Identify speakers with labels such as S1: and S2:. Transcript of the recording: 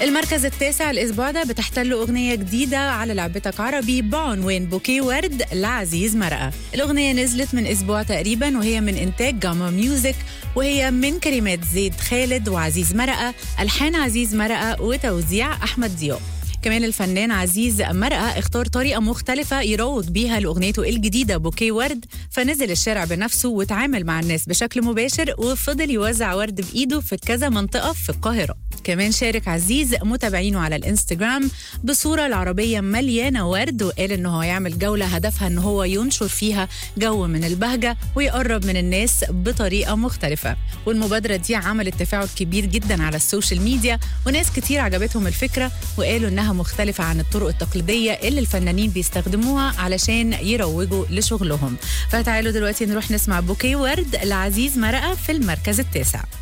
S1: المركز التاسع الأسبوع ده بتحتل أغنية جديدة على لعبتك عربي بعنوان بوكي ورد لعزيز مرقة الأغنية نزلت من أسبوع تقريبا وهي من إنتاج جاما ميوزك وهي من كلمات زيد خالد وعزيز مرقة ألحان عزيز مرقة وتوزيع أحمد ضياء كمان الفنان عزيز مرقة اختار طريقة مختلفة يروج بيها لأغنيته الجديدة بوكي ورد فنزل الشارع بنفسه وتعامل مع الناس بشكل مباشر وفضل يوزع ورد بإيده في كذا منطقة في القاهرة كمان شارك عزيز متابعينه على الانستجرام بصورة العربية مليانة ورد وقال إنه هو يعمل جولة هدفها إن هو ينشر فيها جو من البهجة ويقرب من الناس بطريقة مختلفة والمبادرة دي عملت تفاعل كبير جدا على السوشيال ميديا وناس كتير عجبتهم الفكرة وقالوا إنها مختلفة عن الطرق التقليدية اللي الفنانين بيستخدموها علشان يروجوا لشغلهم فتعالوا دلوقتي نروح نسمع بوكي ورد لعزيز مرقة في المركز التاسع